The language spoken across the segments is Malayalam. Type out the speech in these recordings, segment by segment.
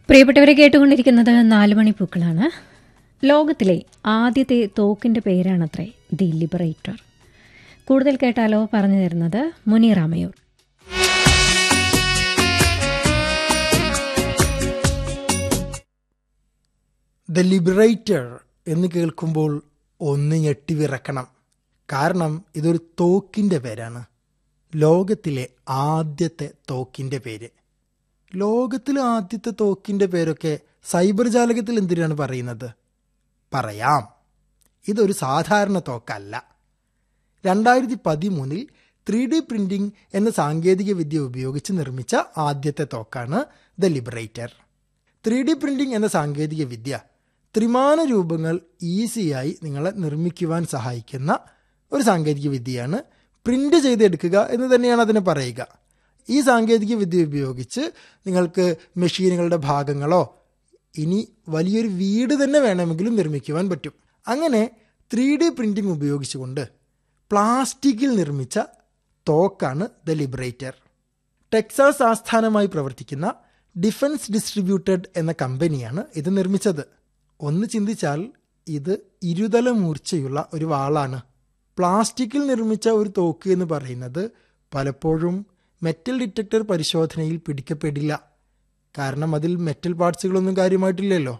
പ്രിയപ്പെട്ടവരെ കേട്ടുകൊണ്ടിരിക്കുന്നത് നാലുമണി പൂക്കളാണ് ലോകത്തിലെ ആദ്യത്തെ തോക്കിന്റെ പേരാണത്രേ ദി ലിബറേറ്റർ കൂടുതൽ കേട്ടാലോ പറഞ്ഞു തരുന്നത് മുനീറാമയൂർ ദ ലിബറേറ്റർ എന്ന് കേൾക്കുമ്പോൾ ഒന്ന് ഞെട്ടിവിറക്കണം കാരണം ഇതൊരു തോക്കിൻ്റെ പേരാണ് ലോകത്തിലെ ആദ്യത്തെ തോക്കിൻ്റെ പേര് ലോകത്തിലെ ആദ്യത്തെ തോക്കിൻ്റെ പേരൊക്കെ സൈബർ ജാലകത്തിൽ എന്തിനാണ് പറയുന്നത് പറയാം ഇതൊരു സാധാരണ തോക്കല്ല രണ്ടായിരത്തി പതിമൂന്നിൽ ത്രീ ഡി പ്രിന്റിംഗ് എന്ന സാങ്കേതിക വിദ്യ ഉപയോഗിച്ച് നിർമ്മിച്ച ആദ്യത്തെ തോക്കാണ് the liberator three D printing എന്ന സാങ്കേതിക വിദ്യ ത്രിമാന രൂപങ്ങൾ ഈസിയായി നിങ്ങളെ നിർമ്മിക്കുവാൻ സഹായിക്കുന്ന ഒരു സാങ്കേതിക വിദ്യയാണ് പ്രിന്റ് ചെയ്തെടുക്കുക എന്ന് തന്നെയാണ് അതിനെ പറയുക ഈ സാങ്കേതിക വിദ്യ ഉപയോഗിച്ച് നിങ്ങൾക്ക് മെഷീനുകളുടെ ഭാഗങ്ങളോ ഇനി വലിയൊരു വീട് തന്നെ വേണമെങ്കിലും നിർമ്മിക്കുവാൻ പറ്റും അങ്ങനെ ത്രീ ഡി പ്രിന്റിംഗ് ഉപയോഗിച്ചുകൊണ്ട് പ്ലാസ്റ്റിക്കിൽ നിർമ്മിച്ച തോക്കാണ് ദ ലിബറേറ്റർ ടെക്സാസ് ആസ്ഥാനമായി പ്രവർത്തിക്കുന്ന ഡിഫൻസ് ഡിസ്ട്രിബ്യൂട്ടഡ് എന്ന കമ്പനിയാണ് ഇത് നിർമ്മിച്ചത് ഒന്ന് ചിന്തിച്ചാൽ ഇത് ഇരുതല മൂർച്ചയുള്ള ഒരു വാളാണ് പ്ലാസ്റ്റിക്കിൽ നിർമ്മിച്ച ഒരു തോക്ക് എന്ന് പറയുന്നത് പലപ്പോഴും മെറ്റൽ ഡിറ്റക്ടർ പരിശോധനയിൽ പിടിക്കപ്പെടില്ല കാരണം അതിൽ മെറ്റൽ പാർട്സുകളൊന്നും കാര്യമായിട്ടില്ലല്ലോ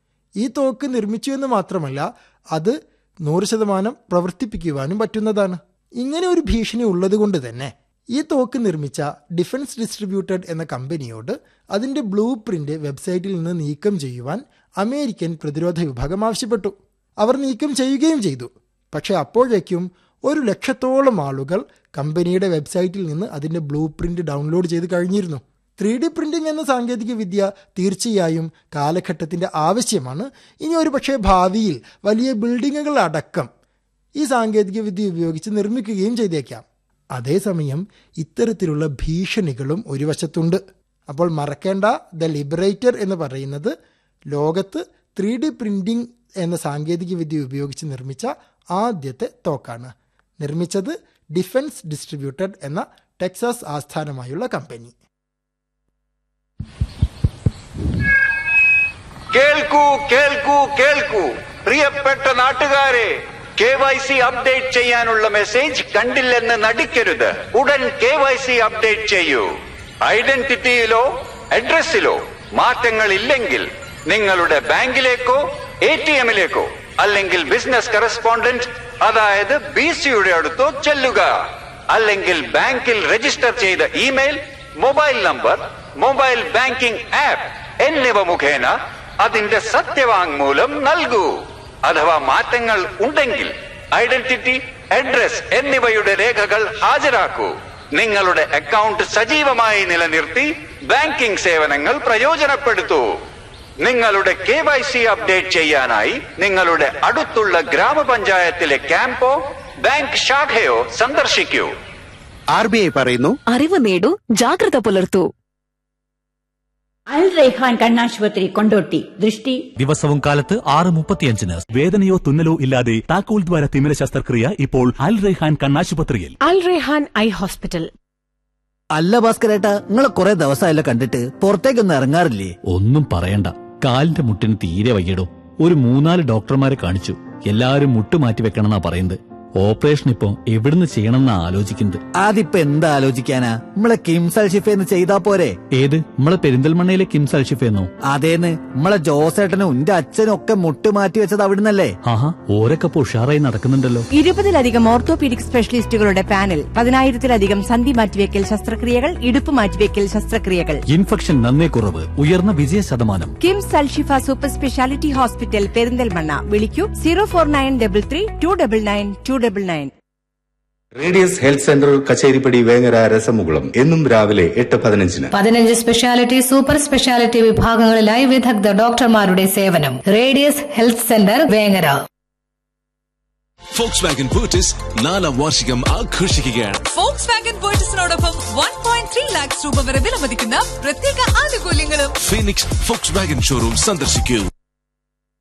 ഈ തോക്ക് നിർമ്മിച്ചു എന്ന് മാത്രമല്ല അത് നൂറ് ശതമാനം പ്രവർത്തിപ്പിക്കുവാനും പറ്റുന്നതാണ് ഇങ്ങനെ ഒരു ഭീഷണി ഉള്ളതുകൊണ്ട് തന്നെ ഈ തോക്ക് നിർമ്മിച്ച ഡിഫൻസ് ഡിസ്ട്രിബ്യൂട്ടഡ് എന്ന കമ്പനിയോട് അതിന്റെ ബ്ലൂ പ്രിന്റ് വെബ്സൈറ്റിൽ നിന്ന് നീക്കം ചെയ്യുവാൻ അമേരിക്കൻ പ്രതിരോധ വിഭാഗം ആവശ്യപ്പെട്ടു അവർ നീക്കം ചെയ്യുകയും ചെയ്തു പക്ഷെ അപ്പോഴേക്കും ഒരു ലക്ഷത്തോളം ആളുകൾ കമ്പനിയുടെ വെബ്സൈറ്റിൽ നിന്ന് അതിന്റെ ബ്ലൂ പ്രിന്റ് ഡൗൺലോഡ് ചെയ്ത് കഴിഞ്ഞിരുന്നു ത്രീ ഡി പ്രിന്റിംഗ് എന്ന സാങ്കേതിക വിദ്യ തീർച്ചയായും കാലഘട്ടത്തിന്റെ ആവശ്യമാണ് ഇനി ഒരു പക്ഷേ ഭാവിയിൽ വലിയ ബിൽഡിങ്ങുകൾ അടക്കം ഈ സാങ്കേതിക വിദ്യ ഉപയോഗിച്ച് നിർമ്മിക്കുകയും ചെയ്തേക്കാം അതേസമയം ഇത്തരത്തിലുള്ള ഭീഷണികളും ഒരു വശത്തുണ്ട് അപ്പോൾ മറക്കേണ്ട ദ ലിബറേറ്റർ എന്ന് പറയുന്നത് ലോകത്ത് ത്രീ ഡി പ്രിന്റിംഗ് എന്ന സാങ്കേതിക വിദ്യ ഉപയോഗിച്ച് നിർമ്മിച്ച ആദ്യത്തെ തോക്കാണ് നിർമ്മിച്ചത് ഡിഫൻസ് ഡിസ്ട്രിബ്യൂട്ടഡ് എന്ന ടെക്സാസ് ആസ്ഥാനമായുള്ള കമ്പനി കേൾക്കൂ കേൾക്കൂ കേൾക്കൂ പ്രിയപ്പെട്ട നാട്ടുകാരെ കെ വൈ സി അപ്ഡേറ്റ് ചെയ്യാനുള്ള മെസ്സേജ് കണ്ടില്ലെന്ന് നടിക്കരുത് ഉടൻ കെ വൈ സി അപ്ഡേറ്റ് ചെയ്യൂ ഐഡന്റിറ്റിയിലോ അഡ്രസ്സിലോ മാറ്റങ്ങൾ ഇല്ലെങ്കിൽ നിങ്ങളുടെ ബാങ്കിലേക്കോ എ ടി എമ്മിലേക്കോ അല്ലെങ്കിൽ ബിസിനസ് കറസ്പോണ്ടന്റ് അതായത് ബി സിയുടെ അടുത്തോ ചെല്ലുക അല്ലെങ്കിൽ ബാങ്കിൽ രജിസ്റ്റർ ചെയ്ത email mobile number mobile banking app എന്നിവ മുഖേന അതിന്റെ സത്യവാങ്മൂലം നൽകൂ അഥവാ മാറ്റങ്ങൾ ഉണ്ടെങ്കിൽ ഐഡന്റിറ്റി അഡ്രസ് എന്നിവയുടെ രേഖകൾ ഹാജരാക്കൂ നിങ്ങളുടെ അക്കൗണ്ട് സജീവമായി നിലനിർത്തി ബാങ്കിംഗ് സേവനങ്ങൾ പ്രയോജനപ്പെടുത്തൂ നിങ്ങളുടെ കെ വൈ സി അപ്ഡേറ്റ് ചെയ്യാനായി നിങ്ങളുടെ അടുത്തുള്ള ഗ്രാമപഞ്ചായത്തിലെ ക്യാമ്പോ ബാങ്ക് ശാഖയോ സന്ദർശിക്കൂ ആർ ബി ഐ പറയുന്നു അറിവ് നേടൂ ജാഗ്രത പുലർത്തൂ അൽ റൈഹാൻ കണ്ണാശുപത്രി കൊണ്ടോട്ടി ദൃഷ്ടി ദിവസവും കാലത്ത് ആറ് മുപ്പത്തിയഞ്ചിന് വേദനയോ തുന്നലോ ഇല്ലാതെ താക്കോൽ ദ്വാര തിമിര ശസ്ത്രക്രിയ ഇപ്പോൾ അൽ റെഹാൻ കണ്ണാശുപത്രിയിൽ അൽ റെഹാൻ ഐ ഹോസ്പിറ്റൽ അല്ല ഭാസ്കരേട്ടാ നിങ്ങളെ കുറെ ദിവസമായല്ലോ കണ്ടിട്ട് പുറത്തേക്കൊന്നും ഇറങ്ങാറില്ലേ ഒന്നും പറയണ്ട കാലിന്റെ മുട്ടിന് തീരെ വയ്യടോ ഒരു മൂന്നാല് ഡോക്ടർമാരെ കാണിച്ചു എല്ലാവരും മുട്ട് മാറ്റി വെക്കണമെന്നാ പറയുന്നത് ഓപ്പറേഷൻ ഇപ്പോ എവിടുന്ന് ചെയ്യണമെന്നാ ആലോചിക്കുന്നത് അതിപ്പോ എന്താ ആലോചിക്കാനാ നമ്മളെ കിംസൽ ഷിഫേന്ന് ചെയ്താ പോരെ ഏത് നമ്മളെ പെരിന്തൽമണ്ണയിലെ കിംസ് അൽഷിഫെന്നോ അതേന്ന് നമ്മളെ ജോസേട്ടനും എന്റെ അച്ഛനും ഒക്കെ മുട്ട് മാറ്റി വെച്ചത് അവിടുന്നല്ലേ ആഹാ ഓരൊക്കെ ഇപ്പൊ ഉഷാറായി നടക്കുന്നുണ്ടല്ലോ ഇരുപതിലധികം ഓർത്തോപീഡിക് സ്പെഷ്യലിസ്റ്റുകളുടെ പാനൽ പതിനായിരത്തിലധികം സന്ധി മാറ്റിവെക്കൽ ശസ്ത്രക്രിയകൾ ഇടുപ്പ് മാറ്റിവെക്കൽ ശസ്ത്രക്രിയകൾ ഇൻഫെക്ഷൻ നന്നേ കുറവ് ഉയർന്ന വിജയ ശതമാനം KIMS Alshifa super speciality hospital Perinthalmanna വിളിക്കൂ zero four nine double three two double nine two double nine radius health centre Kacheripady Vengara രസമുകുളം എന്നും രാവിലെ എട്ട് പതിനഞ്ചിന് പതിനഞ്ച് സ്പെഷ്യാലിറ്റി സൂപ്പർ സ്പെഷ്യാലിറ്റി വിഭാഗങ്ങളിലായി വിദഗ്ധ ഡോക്ടർമാരുടെ സേവനം radius health centre Vengara Volkswagen പൂർട്ടിസ് നാലാം വാർഷികം ആഘോഷിക്കുകയാണ് ഫോക്സ് വാഗൻ പേർച്ചസിനോടൊപ്പം വൺ പോയിന്റ് ത്രീ ലാക്സ് രൂപ വരെ വിലമതിക്കുന്ന പ്രത്യേക ആനുകൂല്യങ്ങളും ഫീനിക്സ് ഫോക്സ് വാഗൻ ഷോറൂം സന്ദർശിക്കൂ